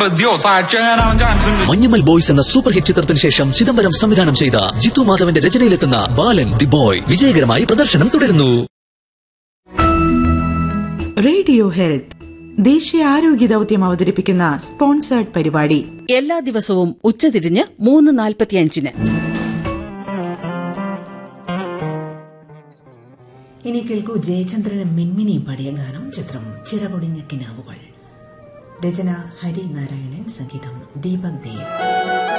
പ്രതിയോ സാക്ഷിയാകാനാവാൻ ചാൻസ് ഉണ്ട് മഞ്ഞമ്മൽ ബോയ്സ് എന്ന സൂപ്പർ ഹിറ്റ് ചിത്രത്തിന് ശേഷം ചിദംബരം സംവിധാനം ചെയ്ത ജിത്തു മാധവന്റെ രചനയിലെത്തുന്ന ബാലൻ ദി ബോയ് വിജയകരമായി പ്രദർശനം തുടരുന്നു റേഡിയോ ഹെൽത്ത് ദേശീയ ആരോഗ്യ ദൌത്യം അവതരിപ്പിക്കുന്ന സ്പോൺസേർഡ് പരിപാടി എല്ലാ ദിവസവും ഉച്ചതിരിഞ്ഞ് മൂന്ന് നാൽപ്പത്തിയഞ്ചിന് ഇനി കേൾക്കൂ ജയചന്ദ്രനും മിൻമിനിയും പാടിയ ഗാനം ചിത്രം ചിറകൊടിഞ്ഞ കിനാവുകൾ രചന ഹരി നാരായണൻ സംഗീതം ദീപക് ദേവ്